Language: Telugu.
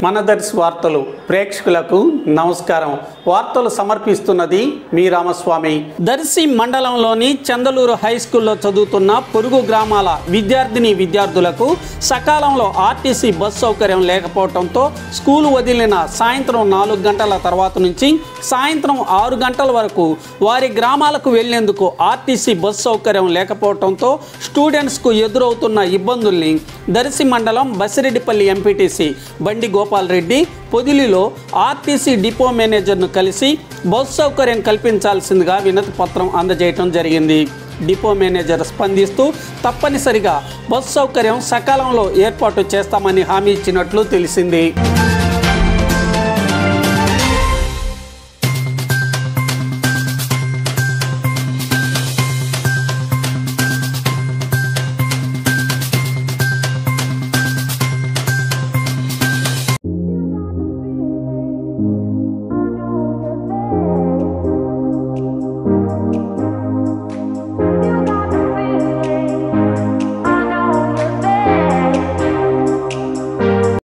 మనదర్శి వార్తలు ప్రేక్షకులకు నమస్కారం వార్తలు సమర్పిస్తున్నది మీ రామస్వామి దర్శి మండలంలోని చందలూరు హై స్కూల్లో చదువుతున్న పొరుగు గ్రామాల విద్యార్థిని విద్యార్థులకు సకాలంలో ఆర్టీసీ బస్ సౌకర్యం లేకపోవడంతో స్కూలు వదిలిన సాయంత్రం నాలుగు గంటల తర్వాత నుంచి సాయంత్రం ఆరు గంటల వరకు వారి గ్రామాలకు వెళ్లేందుకు ఆర్టీసీ బస్ సౌకర్యం లేకపోవడంతో స్టూడెంట్స్కు ఎదురవుతున్న ఇబ్బందుల్ని దర్శి మండలం బసిరెడ్డిపల్లి ఎంపీటీసీ బండి గోపాల్ రెడ్డి పొదిలిలో ఆర్టీసీ డిపో మేనేజర్ను కలిసి బస్ సౌకర్యం కల్పించాల్సిందిగా వినతి పత్రం అందజేయటం జరిగింది డిపో మేనేజర్ స్పందిస్తూ తప్పనిసరిగా బస్ సౌకర్యం సకాలంలో ఏర్పాటు చేస్తామని హామీ ఇచ్చినట్లు తెలిసింది